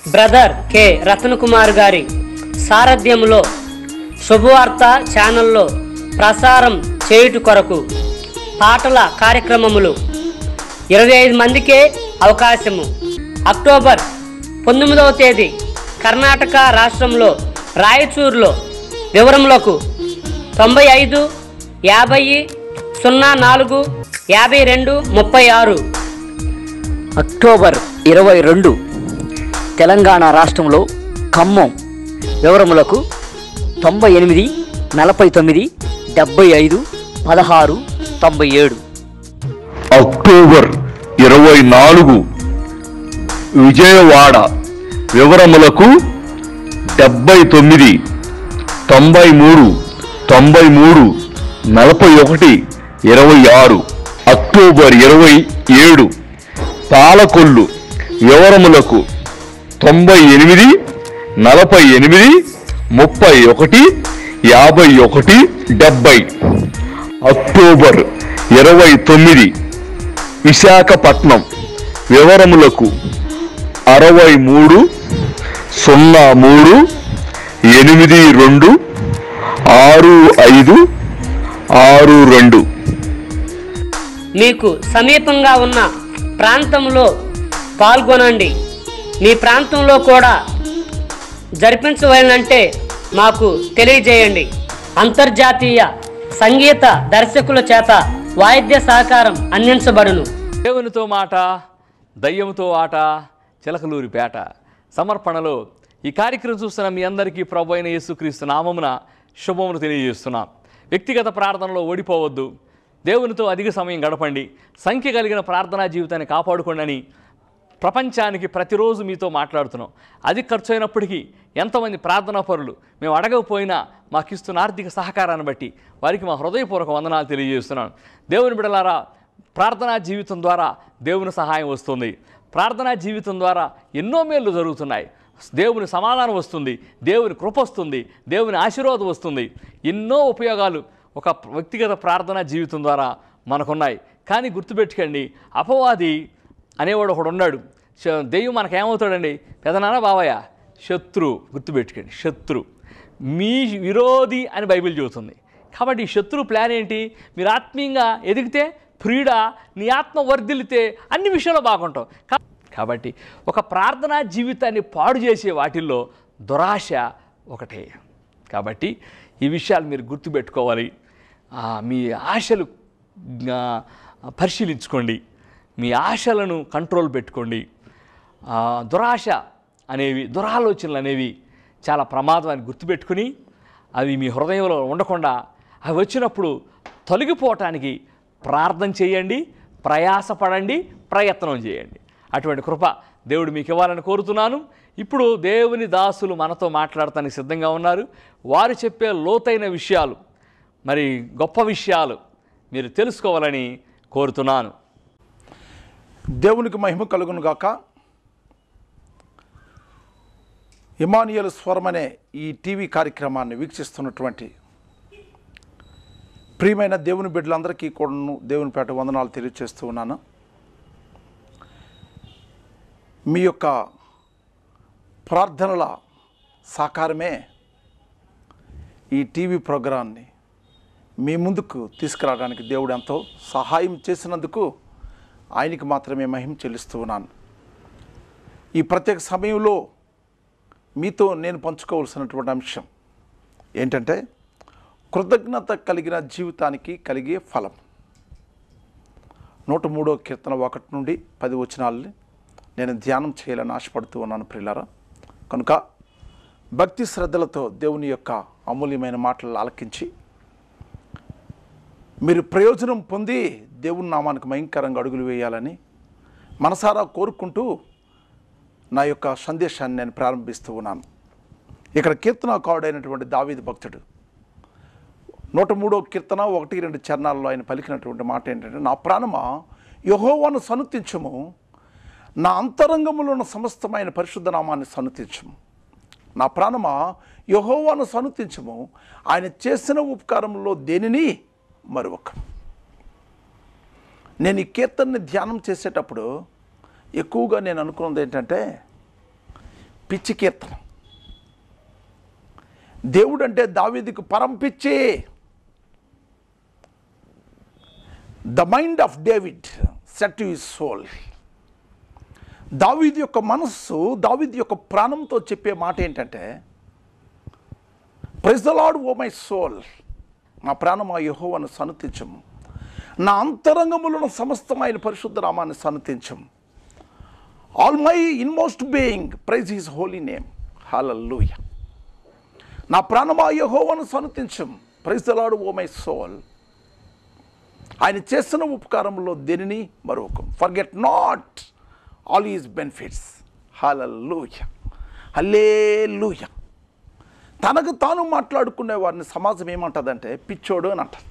Brother K Ratan Kumar గారి సారథ్యంలో శుభవార్త ఛానల్లో ప్రసారం చేయుట కొరకు పాటల కార్యక్రమములు ఇరవై ఐదు మందికే అవకాశము అక్టోబర్ పంతొమ్మిదవ తేదీ కర్ణాటక రాష్ట్రంలో రాయచూరులో వివరములకు తొంభై ఐదు యాభై సున్నా నాలుగు యాభై రెండు ముప్పై ఆరు అక్టోబర్ ఇరవై రెండు తెలంగాణ రాష్ట్రంలో ఖమ్మం వివరములకు తొంభై ఎనిమిది నలభై తొమ్మిది డెబ్బై ఐదు పదహారు తొంభై ఏడు అక్టోబర్ ఇరవై నాలుగు విజయవాడ వివరములకు డెబ్బై తొమ్మిది తొంభై మూడు తొంభై మూడు నలభై ఒకటి ఇరవై ఆరు అక్టోబర్ ఇరవై ఏడు పాలకొల్లు వివరములకు తొంభై ఎనిమిది నలభై ఎనిమిది ముప్పై ఒకటి యాభై ఒకటి డెబ్బై అక్టోబర్ ఇరవై తొమ్మిది విశాఖపట్నం వివరములకు అరవై మూడు సున్నా మూడు ఎనిమిది రెండు ఆరు ఐదు ఆరు రెండు మీకు సమీపంగా ఉన్న ప్రాంతంలో పాల్గొనండి మీ ప్రాంతంలో కూడా జరిపించవలనంటే మాకు తెలియజేయండి అంతర్జాతీయ సంగీత దర్శకుల చేత వాయిద్య సహకారం అందించబడును దేవునితో మాట దయ్యంతో ఆట చిలకలూరిపేట సమర్పణలో ఈ కార్యక్రమం చూస్తున్న మీ అందరికీ ప్రభు అయిన యేసుక్రీస్తు నామమున శుభమును తెలియజేస్తున్నాం వ్యక్తిగత ప్రార్థనలో ఓడిపోవద్దు దేవునితో అధిక సమయం గడపండి సంఖ్య కలిగిన ప్రార్థనా జీవితాన్ని కాపాడుకోండి అని ప్రపంచానికి ప్రతిరోజు మీతో మాట్లాడుతున్నాం అది ఖర్చు అయినప్పటికీ ఎంతమంది ప్రార్థనా పరులు మేము అడగకపోయినా మాకు ఇస్తున్న ఆర్థిక సహకారాన్ని బట్టి వారికి మా హృదయపూర్వక వందనాలు తెలియజేస్తున్నాను దేవుని బిడలారా ప్రార్థనా జీవితం ద్వారా దేవుని సహాయం వస్తుంది ప్రార్థనా జీవితం ద్వారా ఎన్నో మేళ్ళు జరుగుతున్నాయి దేవుని సమాధానం వస్తుంది దేవుని కృప వస్తుంది దేవుని ఆశీర్వాదం వస్తుంది ఎన్నో ఉపయోగాలు ఒక వ్యక్తిగత ప్రార్థనా జీవితం ద్వారా మనకున్నాయి కానీ గుర్తుపెట్టుకోండి అపవాది అనేవాడు ఒకడు ఉన్నాడు శ- దెయ్యం మనకేమవుతాడండి పెదనాన్న బావయ్య శత్రు గుర్తుపెట్టుకోండి శత్రు మీ విరోధి అని బైబిల్ చెబుతుంది కాబట్టి ఈ శత్రు ప్లాన్ ఏంటి మీరు ఆత్మీయంగా ఎదిగితే ప్రియుడ నీ ఆత్మ వర్ధిల్లితే అన్ని విషయాల్లో బాగుంటావు కా- కాబట్టి ఒక ప్రార్థనా జీవితాన్ని పాడు చేసే వాటిల్లో దురాశ ఒకటే కాబట్టి ఈ విషయాలు మీరు గుర్తుపెట్టుకోవాలి ఆ, మీ ఆశలు ఆ, పరిశీలించుకోండి మీ ఆశలను కంట్రోల్ పెట్టుకోండి ఆ, దురాశ అనేవి దురాలోచనలు అనేవి చాలా ప్రమాదం అని గుర్తుపెట్టుకుని అవి మీ హృదయంలో ఉండకుండా అవి వచ్చినప్పుడు తొలగిపోవటానికి ప్రార్థన చేయండి ప్రయాసపడండి ప్రయత్నం చేయండి అటువంటి కృప దేవుడు మీకు ఇవ్వాలని కోరుతున్నాను ఇప్పుడు దేవుని దాసులు మనతో మాట్లాడటానికి సిద్ధంగా ఉన్నారు వారు చెప్పే లోతైన విషయాలు మరి గొప్ప విషయాలు మీరు తెలుసుకోవాలని కోరుతున్నాను దేవునికి మహిమ కలుగును గాక ఇమానియల్ స్వరం అనే ఈ టీవీ కార్యక్రమాన్ని వీక్షిస్తున్నటువంటి ప్రియమైన దేవుని బిడ్డలందరికీ కూడాను దేవుని పేట వందనాలు తెలియజేస్తూ ఉన్నాను మీ యొక్క ప్రార్థనల సాకారమే ఈ టీవీ ప్రోగ్రాన్ని మీ ముందుకు తీసుకురావడానికి దేవుడు ఎంతో సహాయం చేసినందుకు ఆయనకి మాత్రమే మహిమ చెల్లిస్తూ ఉన్నాను ఈ ప్రత్యేక సమయంలో మీతో నేను పంచుకోవాల్సినటువంటి అంశం ఏంటంటే కృతజ్ఞత కలిగిన జీవితానికి కలిగే ఫలం నూట మూడో కీర్తన ఒకటి నుండి పది వచనాలని నేను ధ్యానం చేయాలని ఆశపడుతూ ఉన్నాను ప్రియులారా కనుక భక్తి శ్రద్ధలతో దేవుని యొక్క అమూల్యమైన మాటలు ఆలకించి మీరు ప్రయోజనం పొంది దేవుని నామానికి భయంకరంగా అడుగులు వేయాలని మనసారా కోరుకుంటూ నా యొక్క సందేశాన్ని నేను ప్రారంభిస్తూ ఉన్నాను ఇక్కడ కీర్తనకారుడైనటువంటి దావీదు భక్తుడు నూట మూడో కీర్తన ఒకటి రెండు చరణాల్లో ఆయన పలికినటువంటి మాట ఏంటంటే నా ప్రాణమా యహోవాను సనుతించము నా అంతరంగములో ఉన్న సమస్తమైన పరిశుద్ధ నామాన్ని సనుతించము నా ప్రాణమా యహోవాను సనుతించము ఆయన చేసిన ఉపకారంలో దేనిని మరొక నేను ఈ కీర్తనని ధ్యానం చేసేటప్పుడు ఎక్కువగా నేను అనుకున్నది ఏంటంటే పిచ్చి కీర్తన దేవుడు అంటే దావీదుకు పరం పిచ్చి the mind of David set to his soul దావీదు యొక్క మనస్సు దావీదు యొక్క ప్రాణంతో చెప్పే మాట ఏంటంటే praise the Lord O my soul నా ప్రాణం ఆ యహోవను సనుతించము నా అంతరంగములను సమస్తమైన పరిశుద్ధ నామాన్ని సనుతించము all my inmost being praise his holy name hallelujah నా ప్రాణమా యహోవను సనుతించం praise the Lord O my soul ఆయన చేసిన ఉపకారంలో దేనిని మరొక forget not all his benefits hallelujah హల్లే తనకు తాను మాట్లాడుకునే వారిని సమాజం ఏమంటుందంటే పిచ్చోడు అని అంటారు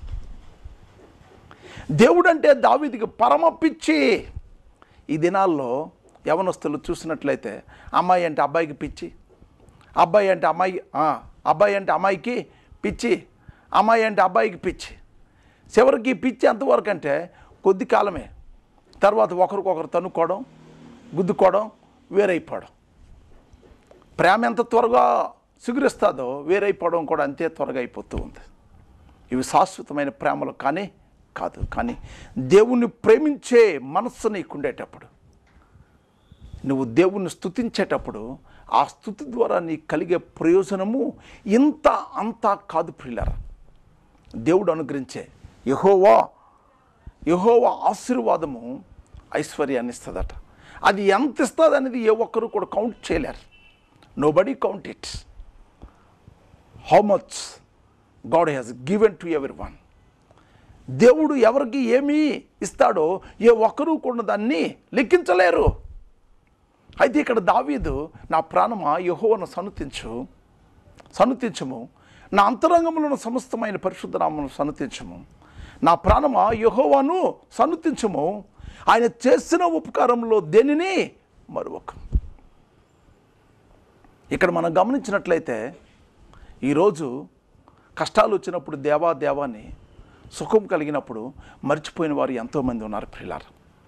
దేవుడు అంటే దావీదికి పరమ పిచ్చి ఈ దినాల్లో యవనస్తులు చూసినట్లయితే అమ్మాయి అంటే అబ్బాయికి పిచ్చి అబ్బాయి అంటే అమ్మాయి ఆ, అబ్బాయి అంటే అమ్మాయికి పిచ్చి అమ్మాయి అంటే అబ్బాయికి పిచ్చి చివరికి ఈ పిచ్చి ఎంతవరకు అంటే కొద్ది కాలమే తర్వాత ఒకరికొకరు తన్నుకోవడం గుద్దుకోవడం వేరైపోవడం ప్రేమ ఎంత త్వరగా సిగురిస్తుందో వేరైపోవడం కూడా అంతే త్వరగా అయిపోతూ ఉంది ఇవి శాశ్వతమైన ప్రేమలు కానీ కాదు కానీ దేవుణ్ణి ప్రేమించే మనస్సు నీకు ఉండేటప్పుడు నువ్వు దేవుణ్ణి స్తుతించేటప్పుడు ఆ స్థుతి ద్వారా నీకు కలిగే ప్రయోజనము ఇంత అంతా కాదు ప్రియులరా దేవుడు అనుగ్రహించే యహోవా యహోవా ఆశీర్వాదము ఐశ్వర్యాన్ని ఇస్తుందట అది ఎంత ఇస్తుంది అనేది ఏ ఒక్కరు కూడా కౌంట్ చేయలేరు nobody count it how much God has given to ఎవరి వన్ దేవుడు ఎవరికి ఏమి ఇస్తాడో ఏ ఒక్కరూ కూడా దాన్ని లెక్కించలేరు అయితే ఇక్కడ దావీదు నా ప్రాణమా యహోవను సనుతించు సనుతించము నా అంతరంగములను సమస్తమైన పరిశుద్ధ నామను సనుతించము నా ప్రాణమా యహోవాను సనుతించము ఆయన చేసిన ఉపకారంలో దేనిని మరొక ఇక్కడ మనం గమనించినట్లయితే ఈరోజు కష్టాలు వచ్చినప్పుడు దేవా దేవాని సుఖం కలిగినప్పుడు మర్చిపోయిన వారు ఎంతోమంది ఉన్నారు ప్రియులారు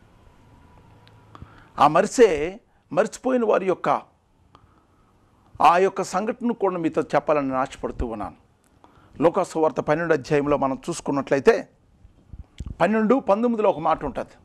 ఆ మరిసే మర్చిపోయిన వారి యొక్క ఆ యొక్క సంఘటన కూడా మీతో చెప్పాలని నేను ఆశపడుతూ ఉన్నాను లోకాసు వార్త పన్నెండు అధ్యాయంలో మనం చూసుకున్నట్లయితే పన్నెండు పంతొమ్మిదిలో ఒక మాట ఉంటుంది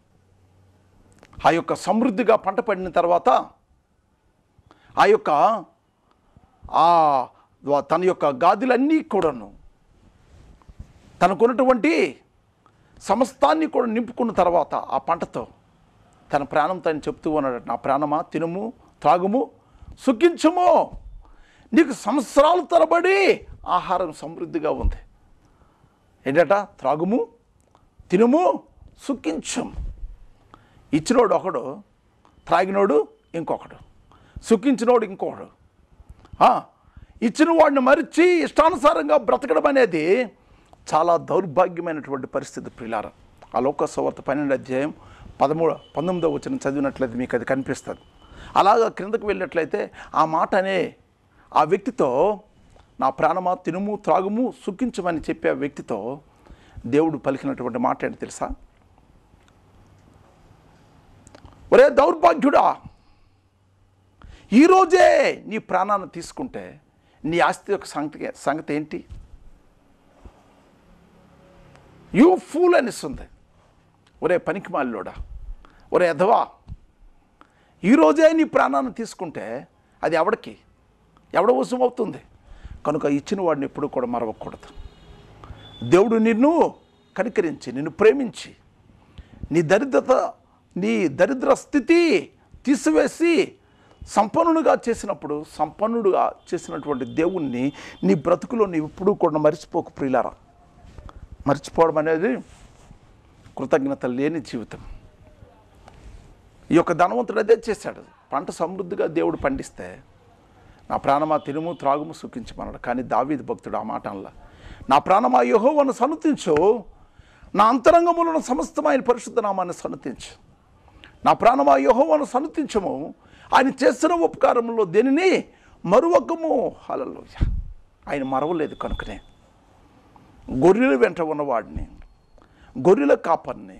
ఆ యొక్క సమృద్ధిగా పంట పడిన తర్వాత ఆ యొక్క ఆ తన యొక్క గాదులన్నీ కూడాను తనకున్నటువంటి సమస్తాన్ని కూడా నింపుకున్న తర్వాత ఆ పంటతో తన ప్రాణంతో ఆయన చెప్తూ ఉన్నాడు నా ప్రాణమా తినుము త్రాగుము సుఖించుము నీకు సంవత్సరాల తరబడి ఆహారం సమృద్ధిగా ఉంది ఏంటట త్రాగుము తినుము సుఖించము ఇచ్చినోడు ఒకడు త్రాగినోడు ఇంకొకడు సుఖించినోడు ఇంకొకడు ఆ, ఇచ్చిన వాడిని మరిచి ఇష్టానుసారంగా బ్రతకడం అనేది చాలా దౌర్భాగ్యమైనటువంటి పరిస్థితి ప్రిలార ఆ లోకసవార్త పన్నెండు అధ్యాయం పదమూడు పంతొమ్మిదో వచ్చిన చదివినట్లయితే మీకు అది కనిపిస్తుంది అలాగా క్రిందకు వెళ్ళినట్లయితే ఆ మాట అనే ఆ వ్యక్తితో నా ప్రాణమా తినుము త్రాగుము సుఖించమని చెప్పే ఆ వ్యక్తితో దేవుడు పలికినటువంటి మాట ఏంటి తెలుసా ఒరే దౌర్భాగ్యుడా ఈరోజే నీ ప్రాణాన్ని తీసుకుంటే నీ ఆస్తి యొక్క సంగతి సంగతి ఏంటి యూ ఫూల్ అనిస్తుంది ఒరే పనికి మాలిలోడా ఒరే ఎదవా ఈరోజే నీ ప్రాణాన్ని తీసుకుంటే అది ఎవడికి ఎవడ వశం అవుతుంది కనుక ఇచ్చిన వాడిని ఎప్పుడూ కూడా మరవకూడదు దేవుడు నిన్ను కనికరించి నిన్ను ప్రేమించి నీ దరిద్రత నీ దరిద్ర స్థితి తీసివేసి సంపన్నుడుగా చేసినప్పుడు సంపన్నుడుగా చేసినటువంటి దేవుణ్ణి నీ బ్రతుకులో నీవు ఎప్పుడూ కూడా మర్చిపోకు ప్రియులారా మర్చిపోవడం అనేది కృతజ్ఞత లేని జీవితం ఈ యొక్క ధనవంతుడు అదే చేశాడు పంట సమృద్ధిగా దేవుడు పండిస్తే నా ప్రాణమా తినుము త్రాగుము సుఖించమన్నాడు కానీ దావీదు భక్తుడు ఆ మాట అనలా నా ప్రాణమా యెహోవాను సనుతించు నా అంతరంగములను సమస్తమైన పరిశుద్ధ నామాన్ని సనుతించు నా ప్రాణమా యెహోవాను సనుతించము ఆయన చేసిన ఉపకారంలో దేనిని మరువకము హలలో ఆయన మరవలేదు కనుకనే గొర్రెల వెంట ఉన్నవాడిని గొర్రెల కాపర్ని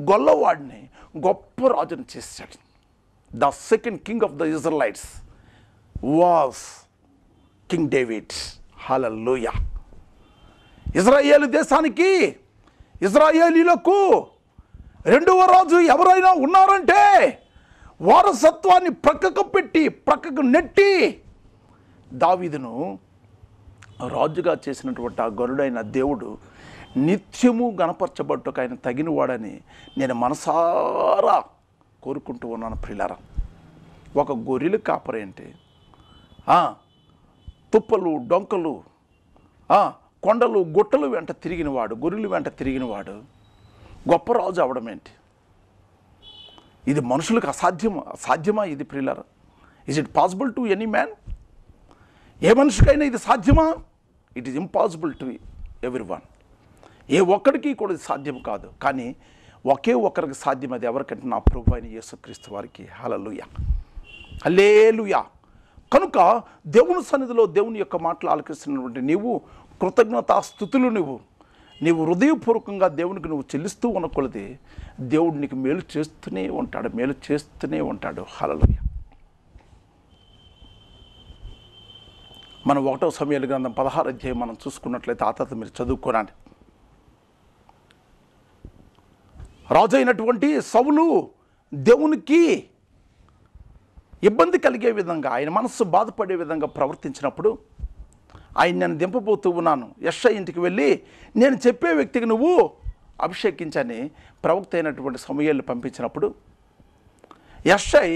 గొల్లవాడిని గొప్ప రాజుని చేశాడు the second king of the Israelites was king David hallelujah Israel దేశానికి ఇజ్రాయేలీలకు రెండవ రాజు ఎవరైనా ఉన్నారంటే వారసత్వాన్ని ప్రక్కకు పెట్టి ప్రక్కకు నెట్టి దావీదును రాజుగా చేసినటువంటి ఆ గరుడైన దేవుడు నిత్యము గణపరచబట్టుకు ఆయన తగినవాడని నేను మనసారా కోరుకుంటూ ఉన్నాను ప్రిలారా ఒక గొర్రెలు కాపరేంటి ఆ, తుప్పలు డొంకలు ఆ, కొండలు గుట్టలు వెంట తిరిగినవాడు గొర్రెలు వెంట తిరిగినవాడు గొప్ప రాజు అవడం ఏంటి ఇది మనుషులకు అసాధ్యమా సాధ్యమా ఇది ప్రియులర్ is it possible to any man ఏ మనిషికైనా ఇది సాధ్యమా it is impossible to every one ఏ ఒక్కడికి కూడా ఇది సాధ్యం కాదు కానీ ఒకే ఒక్కరికి సాధ్యం అది ఎవరికంటే నా ప్రభు అయిన యేసుక్రీస్తు వారికి హలలుయ హల్లేలుయా కనుక దేవుని సన్నిధిలో దేవుని యొక్క మాటలు ఆలకిస్తున్నటువంటి నీవు కృతజ్ఞతా స్థుతులు నువ్వు నీవు హృదయపూర్వకంగా దేవునికి నువ్వు చెల్లిస్తూ ఉన్న కొలది దేవుడు నీకు మేలు చేస్తూనే ఉంటాడు మేలు చేస్తూనే ఉంటాడు హలలుయ మనం ఒకటో సమయాల గ్రంథం పదహారు అధ్యాయం మనం చూసుకున్నట్లయితే ఆ తర్వాత మీరు చదువుకోనండి రాజు అయినటువంటి సవులు దేవునికి ఇబ్బంది కలిగే విధంగా ఆయన మనస్సు బాధపడే విధంగా ప్రవర్తించినప్పుడు ఆయన నేను దింపబోతూ ఉన్నాను యశ ఇంటికి వెళ్ళి నేను చెప్పే వ్యక్తికి నువ్వు అభిషేకించని ప్రవక్త అయినటువంటి సమయాలు పంపించినప్పుడు యశై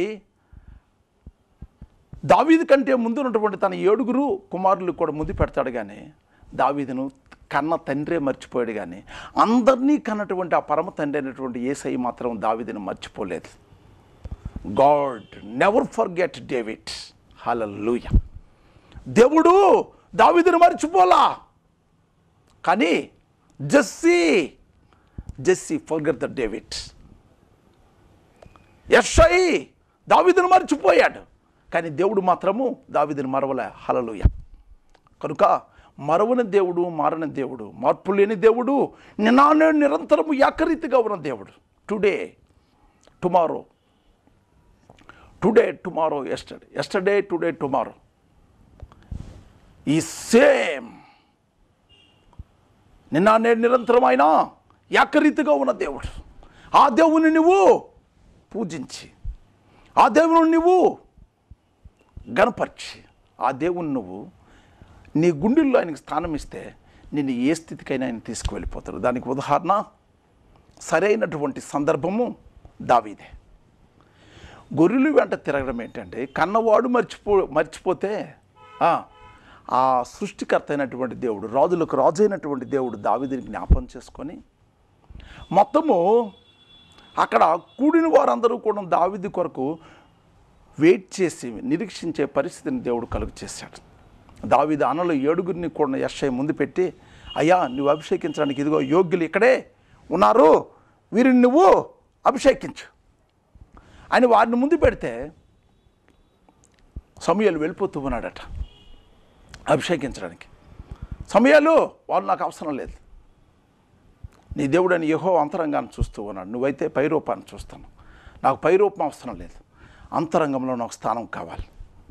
దావీదు కంటే ముందు ఉన్నటువంటి తన ఏడుగురు కుమారులు కూడా ముందు పెడతాడు కానీ దావీదును కన్న తండ్రే మర్చిపోయాడు కానీ అందరినీ కన్నటువంటి ఆ పరమ తండ్రి అయినటువంటి ఏసై మాత్రం దావీదును మర్చిపోలేదు God never forget David hallelujah దేవుడు దావీదును మర్చిపోలా కానీ Jesse Jesse forget the David యషై దావీదును మర్చిపోయాడు కానీ దేవుడు మాత్రము దావీదును మరవలే హలలుయ కనుక మరవని దేవుడు మారని దేవుడు మార్పు లేని దేవుడు నినానే నిరంతరము ఏకరీతిగా ఉన్న దేవుడు today tomorrow today tomorrow yesterday yesterday today tomorrow ఈ సేమ్ నిన్న నేడు నిరంతరమైన ఏకరీతిగా ఉన్న దేవుడు ఆ దేవుని నువ్వు పూజించి ఆ దేవుని నువ్వు గనపరిచి ఆ దేవుని నువ్వు నీ గుండెల్లో ఆయనకి స్థానం ఇస్తే నిన్ను ఏ స్థితికైనా ఆయన తీసుకువెళ్ళిపోతాడు దానికి ఉదాహరణ సరైనటువంటి సందర్భము దావీదే గొర్రెలు వెంట తిరగడం ఏంటంటే కన్నవాడు మర్చిపో మర్చిపోతే ఆ, ఆ సృష్టికర్త అయినటువంటి దేవుడు రాజులకు రాజు అయినటువంటి దేవుడు దావీదుని జ్ఞాపం చేసుకొని మొత్తము అక్కడ కూడిన వారందరూ కూడా దావిది కొరకు వెయిట్ చేసి నిరీక్షించే పరిస్థితిని దేవుడు కలుగు చేశాడు దావిది అనలో ఏడుగురిని కూడా యశ్ఐ ముందు పెట్టి అయ్యా నువ్వు అభిషేకించడానికి ఇదిగో యోగ్యులు ఇక్కడే ఉన్నారు వీరిని నువ్వు అభిషేకించు అని వారిని ముందు పెడితే సమయాలు వెళ్ళిపోతూ ఉన్నాడట అభిషేకించడానికి సమయాలు వాళ్ళు నాకు అవసరం లేదు నీ దేవుడు అని యహో అంతరంగాన్ని చూస్తూ ఉన్నాడు నువ్వైతే పైరూపాన్ని చూస్తాను నాకు పైరూపం అవసరం లేదు అంతరంగంలో నాకు స్థానం కావాలి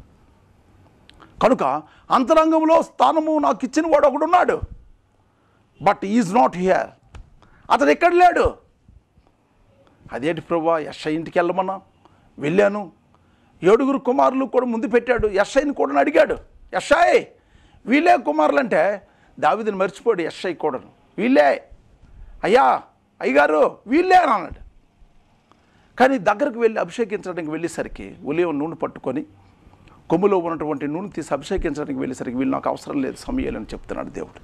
కనుక అంతరంగంలో స్థానము నాకు ఇచ్చిన వాడు ఒకడు ఉన్నాడు బట్ ఈజ్ నాట్ హియర్ అతడు ఎక్కడ లేడు అదేంటి ప్రభా యశ ఇంటికి వెళ్ళమన్నా వెళ్ళాను ఏడుగురు కుమారులు కూడా ముందు పెట్టాడు యశ్ఐని కూడా అడిగాడు యశ్ఐ వీళ్ళే కుమారులు అంటే దావిదిని మర్చిపోయాడు యశ్ఐ కూడాను వీళ్ళే అయ్యా అయ్యగారు వీళ్ళే అని అన్నాడు కానీ దగ్గరకు వెళ్ళి అభిషేకించడానికి వెళ్ళేసరికి ఉదయం నూనె పట్టుకొని కొమ్ములో ఉన్నటువంటి నూనె తీసి అభిషేకించడానికి వెళ్ళేసరికి వీళ్ళు నాకు అవసరం లేదు సమయాలని చెప్తున్నాడు దేవుడు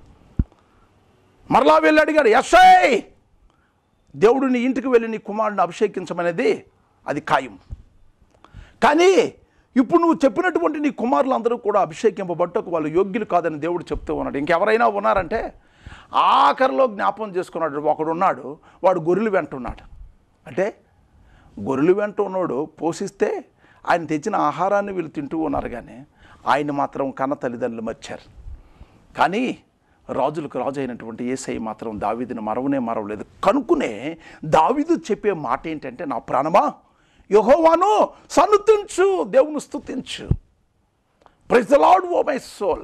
మరలా వెళ్ళి అడిగాడు యశ్ఐ దేవుడు నీ ఇంటికి వెళ్ళి నీ కుమారుడిని అభిషేకించమనేది అది ఖాయం కానీ ఇప్పుడు నువ్వు చెప్పినటువంటి నీ కుమారులందరూ కూడా అభిషేకింపబట్టకు వాళ్ళు యోగ్యులు కాదని దేవుడు చెప్తూ ఉన్నాడు ఇంకెవరైనా ఉన్నారంటే ఆఖరిలో జ్ఞాపం చేసుకున్నాడు ఒకడు ఉన్నాడు వాడు గొర్రెలు వెంట ఉన్నాడు అంటే గొర్రెలు వెంట ఉన్నాడు పోషిస్తే ఆయన తెచ్చిన ఆహారాన్ని వీళ్ళు తింటూ ఉన్నారు కానీ ఆయన మాత్రం కన్న తల్లిదండ్రులు మర్చారు కానీ రాజులకు రాజు అయినటువంటి ఏసై మాత్రం దావీదుని మరవనే మరవలేదు కనుక్కునే దావీదు చెప్పే మాట ఏంటంటే నా ప్రాణమా యహోవాను సన్నుతించు దేవుని స్తుతించు praise the Lord O my soul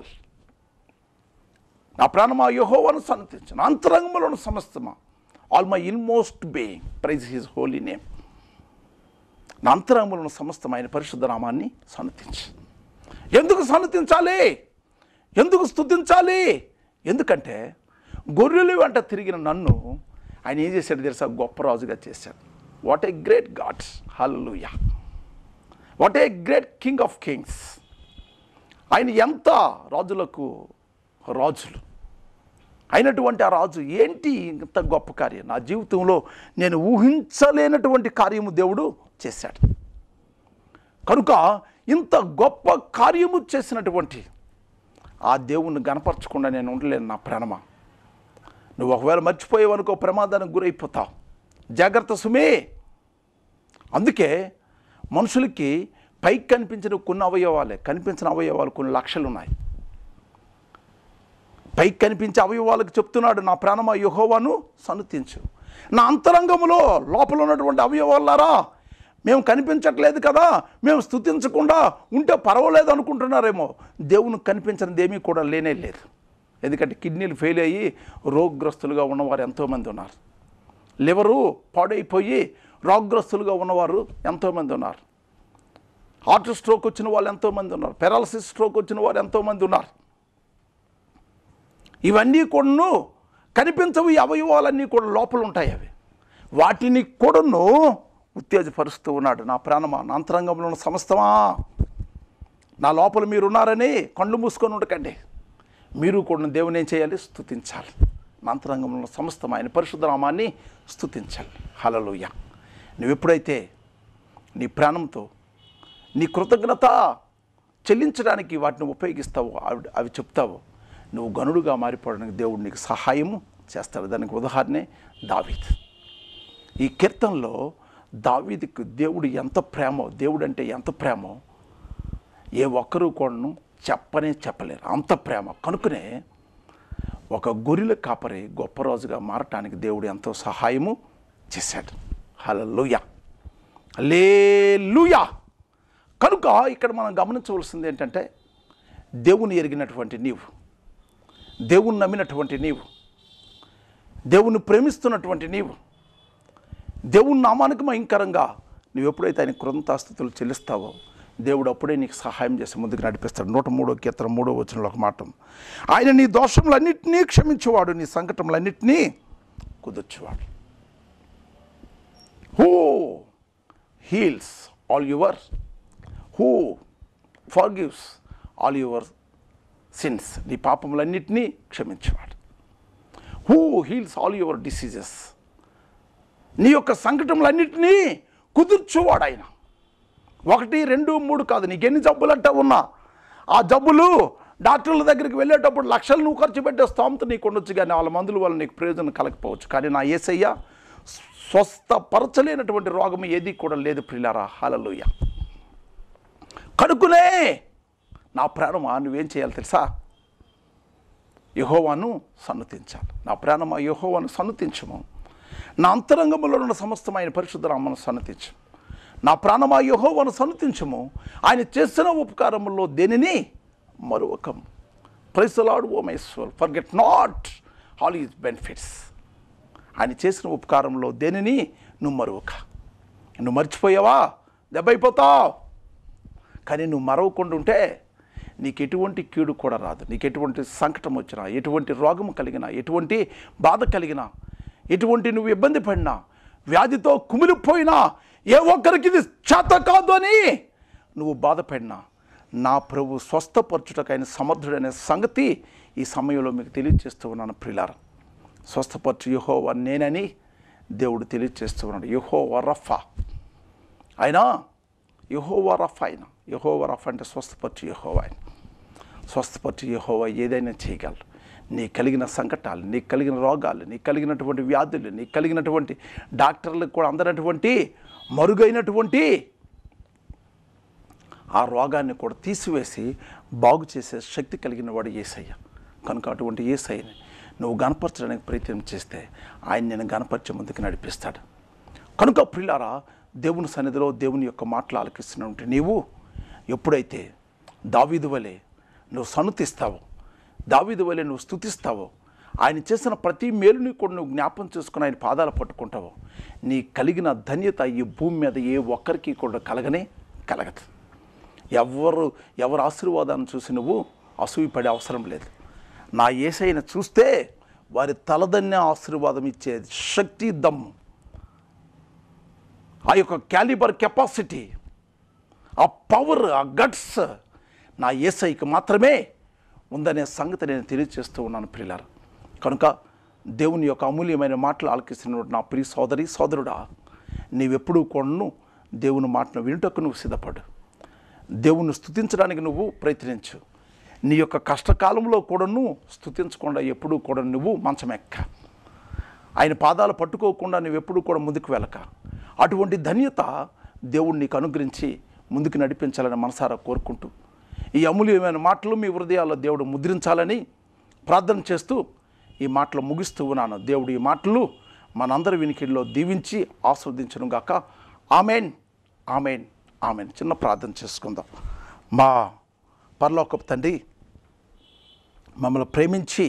నా ప్రాణమా యహోవను సన్నతించు నా అంతరంగంలోని సమస్తమా all my inmost being praise his holy name నా అంతరంగంలోని సమస్తమైన పరిశుద్ధ నామాన్ని సన్నతించు ఎందుకు సన్నతించాలి ఎందుకు స్తుతించాలి ఎందుకంటే గొర్రెలు వెంట తిరిగిన నన్ను ఆయన ఏం చేశాడు తెలుసా గొప్ప రాజుగా చేశాడు what a great God's hallelujah what a great king of kings ఆయన ఎంత రాజులకు రాజులు అయినటువంటి ఆ రాజు ఏంటి ఇంత గొప్ప కార్యం నా జీవితంలో నేను ఊహించలేనటువంటి కార్యము దేవుడు చేశాడు కనుక ఇంత గొప్ప కార్యము చేసినటువంటి ఆ దేవుణ్ణి గనపరచకుండా నేను ఉండలేను నా ప్రణమ నువ్వు ఒకవేళ మర్చిపోయావనుకో ప్రమాదానికి గురైపోతావు జాగ్రత్త సుమే అందుకే మనుషులకి పైకి కనిపించిన కొన్ని అవయవాలే కనిపించిన అవయవాలు కొన్ని లక్షలు ఉన్నాయి పైకి కనిపించే అవయవాలకు చెప్తున్నాడు నా ప్రాణమ యహోవాను సన్నుతించు నా అంతరంగములో లోపల ఉన్నటువంటి అవయవాలారా మేము కనిపించట్లేదు కదా మేము స్థుతించకుండా ఉంటే పర్వాలేదు అనుకుంటున్నారేమో దేవుని కనిపించినది ఏమీ కూడా లేనే లేదు ఎందుకంటే కిడ్నీలు ఫెయిల్ అయ్యి రోగగ్రస్తులుగా ఉన్నవారు ఎంతోమంది ఉన్నారు లివరు పాడైపోయి రోగగ్రస్తులుగా ఉన్నవారు ఎంతోమంది ఉన్నారు హార్ట్ స్ట్రోక్ వచ్చిన వాళ్ళు ఎంతోమంది ఉన్నారు పెరాలసిస్ స్ట్రోక్ వచ్చిన వారు ఎంతోమంది ఉన్నారు ఇవన్నీ కూడాను కనిపించవు ఈ అవయవాలన్నీ కూడా లోపల ఉంటాయి అవి వాటిని కూడాను ఉత్తేజపరుస్తూ ఉన్నాడు నా ప్రాణమా నా అంతరంగంలో ఉన్న సమస్తమా నా లోపల మీరు ఉన్నారని కళ్ళు మూసుకొని ఉండకండి మీరు కూడా దేవుని ఏం చేయాలి స్తుతించాలి నా అంతరంగంలో ఉన్న సమస్తమైన పరిశుద్ధ నామాన్ని స్తుతించాలి హలలుయ నువ్వు ఎప్పుడైతే నీ ప్రాణంతో నీ కృతజ్ఞత చెల్లించడానికి వాటిని ఉపయోగిస్తావో అవి అవి చెప్తావో నువ్వు గనుడుగా మారిపోవడానికి దేవుడు నీకు సహాయము చేస్తాడు దానికి ఉదాహరణే దావీద్ ఈ కీర్తనలో దావీదికి దేవుడు ఎంత ప్రేమో దేవుడు అంటే ఎంత ప్రేమో ఏ ఒక్కరూ కూడాను చెప్పనే చెప్పలేరు అంత ప్రేమ కనుకనే ఒక గొర్రెల కాపరి గొప్ప రోజుగా మారటానికి దేవుడు ఎంతో సహాయము చేశాడు హలలుయ లేలుయా కనుక ఇక్కడ మనం గమనించవలసింది ఏంటంటే దేవుని ఎరిగినటువంటి నీవు దేవుని నమ్మినటువంటి నీవు దేవుని ప్రేమిస్తున్నటువంటి నీవు దేవుని నామానికి భయంకరంగా నువ్వు ఎప్పుడైతే ఆయన కృంతాస్థుతులు చెల్లిస్తావో దేవుడు అప్పుడే నీకు సహాయం చేసి ముందుకు నడిపిస్తాడు నూట మూడో కీర్తన మూడో వచనంలో ఒక మాట ఉంది. ఆయన నీ దోషములన్నింటినీ క్షమించేవాడు నీ సంకటములన్నింటినీ కుదుర్చేవాడు who heals all your who forgives all your sins నీ పాపములన్నింటినీ క్షమించేవాడు who heals all your diseases నీ యొక్క సంకటములన్నింటినీ కుదుర్చువాడు ఆయన ఒకటి రెండు మూడు కాదు నీకు ఎన్ని జబ్బులు అంటే ఉన్నా ఆ జబ్బులు డాక్టర్ల దగ్గరికి వెళ్ళేటప్పుడు లక్షలు నువ్వు ఖర్చు పెట్టే స్తోమత నీకు ఉండొచ్చు కానీ వాళ్ళ మందుల వల్ల నీకు ప్రయోజనం కలగకపోవచ్చు కానీ నా ఏసయ్య స్వస్థపరచలేనటువంటి రోగం ఏది కూడా లేదు ప్రిలారా హలలుయ కనుకునే నా ప్రాణమా నువ్వేం చేయాలి తెలుసా యహోవాను సన్నతించాలి నా ప్రాణమా యహోవాను సన్నతించము నా అంతరంగంలో ఉన్న సమస్తమైన పరిశుద్ధ నామను సన్నతించు నా ప్రాణమా యహోవాను సన్నతించము ఆయన చేసిన ఉపకారములో దేనిని మరొకం ప్రైసలాడు O my soul forget not all his benefits ఆయన చేసిన ఉపకారంలో దేనిని నువ్వు మరొక నువ్వు మర్చిపోయావా దెబ్బైపోతావు కానీ నువ్వు మరవకుండా ఉంటే నీకు ఎటువంటి కీడు కూడా రాదు నీకు ఎటువంటి సంకటం వచ్చినా ఎటువంటి రోగం కలిగినా ఎటువంటి బాధ కలిగినా ఎటువంటి నువ్వు ఇబ్బంది పడినా వ్యాధితో కుమిలిపోయినా ఏ ఒక్కరికి ఇది చేత కాదు అని నువ్వు బాధపడినా నా ప్రభు స్వస్థపరచుటకైన సమర్థుడనే సంగతి ఈ సమయంలో మీకు తెలియజేస్తూ ఉన్నాను ప్రిలార స్వస్థపరచు యహోవా నేనని దేవుడు తెలియజేస్తూ ఉన్నాడు యహోవా రఫా ఆయన యహోవా రఫ్ ఆయన యహోవా రఫ్ అంటే స్వస్థపరచు యహోవా ఆయన స్వస్థపరచు యహోవా ఏదైనా చేయగలరు నీ కలిగిన సంకటాలు నీకు కలిగిన రోగాలు నీకు కలిగినటువంటి వ్యాధులు నీకు కలిగినటువంటి డాక్టర్లకు కూడా అందనటువంటి మరుగైనటువంటి ఆ రోగాన్ని కూడా తీసివేసి బాగు చేసే శక్తి కలిగిన వాడు ఏసయ్య కనుక అటువంటి ఏసయ్యని నువ్వు గనపరచడానికి ప్రయత్నం చేస్తే ఆయన నేను గనపరిచే ముందుకు నడిపిస్తాడు కనుక ప్రిలారా దేవుని సన్నిధిలో దేవుని యొక్క మాటలు ఆలకిస్తున్నటువంటి నీవు ఎప్పుడైతే దావీదు వలె నువ్వు సనుతిస్తావు దావీదు వలె నువ్వు స్తుతిస్తావు ఆయన చేసిన ప్రతి మేలుని కూడా నువ్వు జ్ఞాపం చేసుకుని ఆయన పాదాలు పట్టుకుంటావు నీ కలిగిన ధన్యత ఈ భూమి మీద ఏ ఒక్కరికి కూడా కలగనే కలగదు ఎవరు ఎవరు ఆశీర్వాదాన్ని చూసి నువ్వు అసూయపడే అవసరం లేదు నా ఏసైన చూస్తే వారి తలదన్నే ఆశీర్వాదం ఇచ్చే శక్తి దమ్ము ఆ యొక్క క్యాలిబర్ కెపాసిటీ ఆ పవర్ ఆ గట్స్ నా ఏసైకి మాత్రమే ఉందనే సంగతి నేను తెలియజేస్తూ ఉన్నాను ప్రియులారా కనుక దేవుని యొక్క అమూల్యమైన మాటలు ఆలకిస్తున్న నా ప్రియ సోదరి సోదరుడా నీవెప్పుడూ కొన్ను దేవుని మాటను వినుటకు నువ్వు సిద్ధపడు దేవుణ్ణి స్తుతించడానికి నువ్వు ప్రయత్నించు నీ యొక్క కష్టకాలంలో కూడాను స్తుతించకుండా ఎప్పుడూ కూడా నువ్వు మంచమెక్క ఆయన పాదాలు పట్టుకోకుండా నువ్వు ఎప్పుడూ కూడా ముందుకు వెళ్ళక అటువంటి ధన్యత దేవుడు నీకు అనుగ్రహించి ముందుకు నడిపించాలని మనసారా కోరుకుంటూ ఈ అమూల్యమైన మాటలు మీ హృదయాల్లో దేవుడు ముద్రించాలని ప్రార్థన చేస్తూ ఈ మాటలు ముగిస్తూ ఉన్నాను దేవుడు ఈ మాటలు మనందరి వినికిడిలో దీవించి ఆస్వాదించను గాక ఆమెన్ ఆమెన్ ఆమెన్ చిన్న ప్రార్థన చేసుకుందాం మా పరలోకపు తండ్రి మమ్మల్ని ప్రేమించి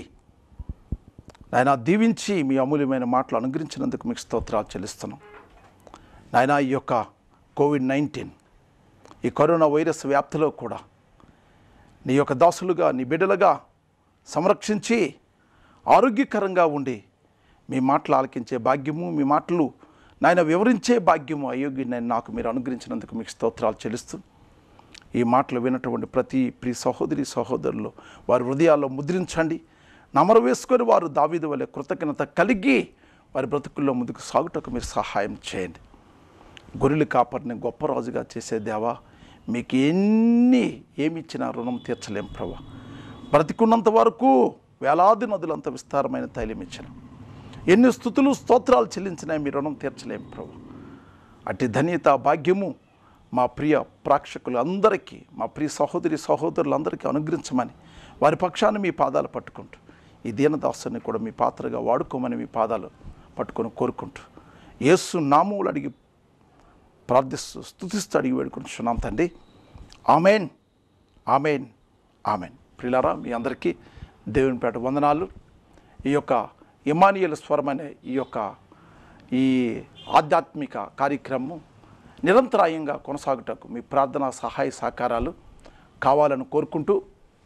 నాయన దీవించి మీ అమూల్యమైన మాటలు అనుగ్రహించినందుకు మీకు స్తోత్రాలు చెల్లిస్తున్నాం నాయన ఈ యొక్క కోవిడ్ నైన్టీన్ ఈ కరోనా వైరస్ వ్యాప్తిలో కూడా నీ యొక్క దాసులుగా నీ బిడ్డలుగా సంరక్షించి ఆరోగ్యకరంగా ఉండి మీ మాటలు ఆలకించే భాగ్యము మీ మాటలు నాయన వివరించే భాగ్యము అయోగ్యం నేను నాకు మీరు అనుగ్రహించినందుకు మీకు స్తోత్రాలు చెల్లిస్తూ ఈ మాటలు విన్నటువంటి ప్రతి ప్రియ సహోదరి సహోదరులు వారి హృదయాల్లో ముద్రించండి నమరు వేసుకొని వారు దావీదు వలె కృతజ్ఞత కలిగి వారి బ్రతుకుల్లో ముందుకు సాగుటకు మీరు సహాయం చేయండి గొర్రెలు కాపరిని గొప్ప రాజుగా చేసే దేవా మీకు ఎన్ని ఏమి ఇచ్చినా రుణం తీర్చలేం ప్రభా బ్రతికున్నంత వరకు వేలాది నదులంత విస్తారమైన తైలం ఇచ్చిన ఎన్ని స్థుతులు స్తోత్రాలు చెల్లించినా మీ రుణం తీర్చలేం ప్రభా అట్టి ధన్యత భాగ్యము మా ప్రియ ప్రేక్షకులందరికీ మా ప్రియ సహోదరి సహోదరులందరికీ అనుగ్రహించమని వారి పక్షాన్ని మీ పాదాలు పట్టుకుంటూ ఈ దీనదాసుని కూడా మీ పాత్రగా వాడుకోమని మీ పాదాలు పట్టుకొని కోరుకుంటూ యేసు నామములు అడిగి ప్రార్థిస్తూ స్థుతిస్తూ అడిగి వేడుకుంటున్నాం తండ్రి ఆమెన్ ఆమెన్ ఆమెన్ ప్రిలారా మీ అందరికీ దేవుని పేట వందనాలు ఈ యొక్క ఇమానియల్ స్వరం అనే ఈ యొక్క ఈ ఆధ్యాత్మిక కార్యక్రమం నిరంతరాయంగా కొనసాగుటకు మీ ప్రార్థన సహాయ సహకారాలు కావాలని కోరుకుంటూ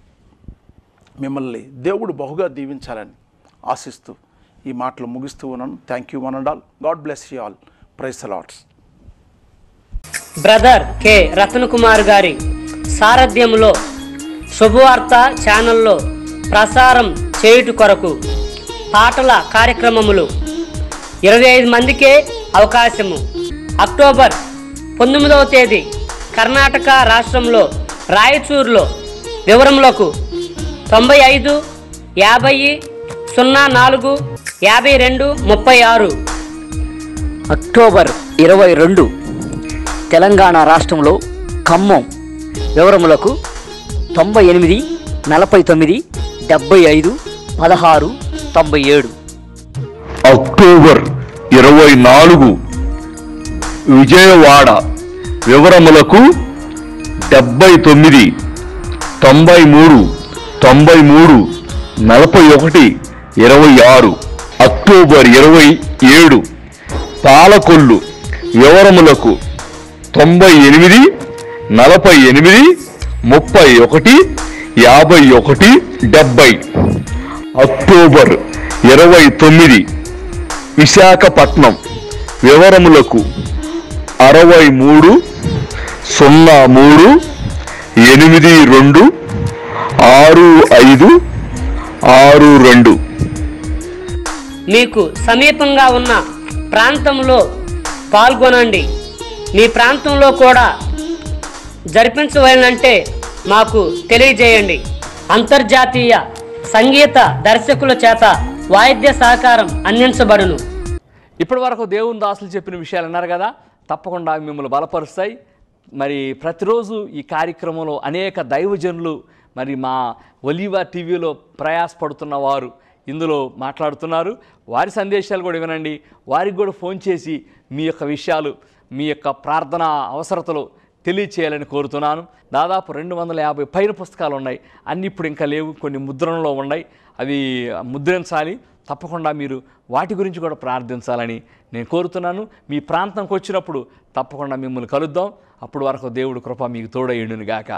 మిమ్మల్ని దేవుడు బహుగా దీవించాలని ఆశిస్తూ ఈ మాటలు ముగిస్తూ ఉన్నాను thank you one and all God bless you all ప్రైస్ అలాట్స్ బ్రదర్ కె రతన్ కుమార్ గారి సారథ్యంలో శుభవార్త ఛానల్లో ప్రసారం చేయుట కొరకు పాటల కార్యక్రమములు ఇరవై ఐదు మందికే అవకాశము అక్టోబర్ పంతొమ్మిదవ తేదీ కర్ణాటక రాష్ట్రంలో రాయచూరులో వివరములకు తొంభై ఐదు యాభై సున్నా నాలుగు యాభై రెండు ముప్పై ఆరు అక్టోబర్ ఇరవై రెండు తెలంగాణ రాష్ట్రంలో ఖమ్మం వివరములకు తొంభై ఎనిమిది నలభై తొమ్మిది డెబ్బై ఐదు పదహారు తొంభై ఏడు అక్టోబర్ ఇరవై నాలుగు విజయవాడ వివరములకు డెబ్బై తొమ్మిది తొంభై మూడు తొంభై మూడు నలభై ఒకటి ఇరవై ఆరు అక్టోబర్ ఇరవై ఏడు పాలకొల్లు వివరములకు తొంభై ఎనిమిది నలభై ఎనిమిది ముప్పై ఒకటి యాభై ఒకటి డెబ్బై అక్టోబర్ ఇరవై తొమ్మిది విశాఖపట్నం వివరములకు అరవై మూడు సున్నా మూడు ఎనిమిది రెండు ఆరు ఐదు ఆరు రెండు మీకు సమీపంగా ఉన్న ప్రాంతంలో పాల్గొనండి మీ ప్రాంతంలో కూడా జరిపించవలనంటే మాకు తెలియజేయండి అంతర్జాతీయ సంగీత దర్శకుల చేత వాయిద్య సహకారం అందించబడును ఇప్పటి వరకు దేవుని దాసులు చెప్పిన విషయాలు అన్నారు కదా తప్పకుండా అవి మిమ్మల్ని బలపరుస్తాయి మరి ప్రతిరోజు ఈ కార్యక్రమంలో అనేక దైవజనులు మరి మా ఒలివా టీవీలో ప్రయాసపడుతున్న వారు ఇందులో మాట్లాడుతున్నారు వారి సందేశాలు కూడా వినండి వారికి కూడా ఫోన్ చేసి మీ యొక్క విషయాలు మీ యొక్క ప్రార్థన అవసరతలు తెలియచేయాలని కోరుతున్నాను దాదాపు రెండు వందల యాభై పైన పుస్తకాలు ఉన్నాయి అన్ని ఇప్పుడు ఇంకా లేవు కొన్ని ముద్రణలో ఉన్నాయి అవి ముద్రించాలి తప్పకుండా మీరు వాటి గురించి కూడా ప్రార్థించాలని నేను కోరుతున్నాను మీ ప్రాంతంకి వచ్చినప్పుడు తప్పకుండా మిమ్మల్ని కలుద్దాం అప్పుడు వరకు దేవుడు కృప మీకు తోడయ్యుండును గాక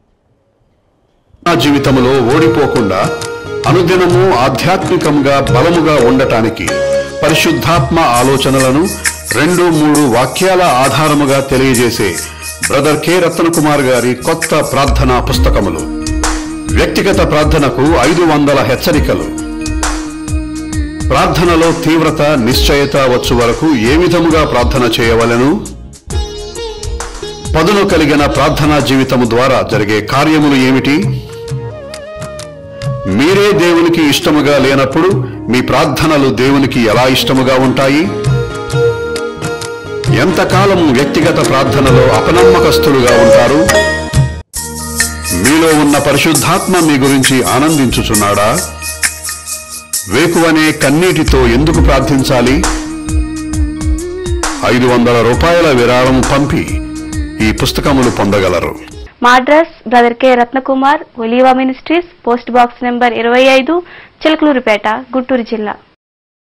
నా జీవితంలో ఓడిపోకుండా అనుదినము ఆధ్యాత్మికంగా బలముగా ఉండటానికి పరిశుద్ధాత్మ ఆలోచనలను రెండు మూడు వాక్యాల ఆధారముగా తెలియజేసే బ్రదర్ కె రత్నకుమార్ గారి కొత్త ప్రార్థనా పుస్తకములు వ్యక్తిగత ప్రార్థనకు ఐదు వందల హెచ్చరికలు ప్రార్థనలో తీవ్రత నిశ్చయత వచ్చు వరకు ఏ విధముగా ప్రార్థన చేయవలెను పదును కలిగిన ప్రార్థనా జీవితము ద్వారా జరిగే కార్యములు ఏమిటి మీరే దేవునికి ఇష్టముగా లేనప్పుడు మీ ప్రార్థనలు దేవునికి ఎలా ఇష్టముగా ఉంటాయి ఎంతకాలం వ్యక్తిగత ప్రార్థనలో అపనమ్మకస్తులుగా ఉంటారు మీలో ఉన్న పరిశుద్ధాత్మ మీ గురించి ఆనందించుచున్నాడా వేకువనే కన్నీటితో ఎందుకు ప్రార్థించాలి ఐదు వందల రూపాయల విరాళం పంపి ఈ పుస్తకములు పొందగలరు మా address brother K Ratnakumar Oliva ministries post box number ఇరవై ఐదు చిలకలూరిపేట గుంటూరు జిల్లా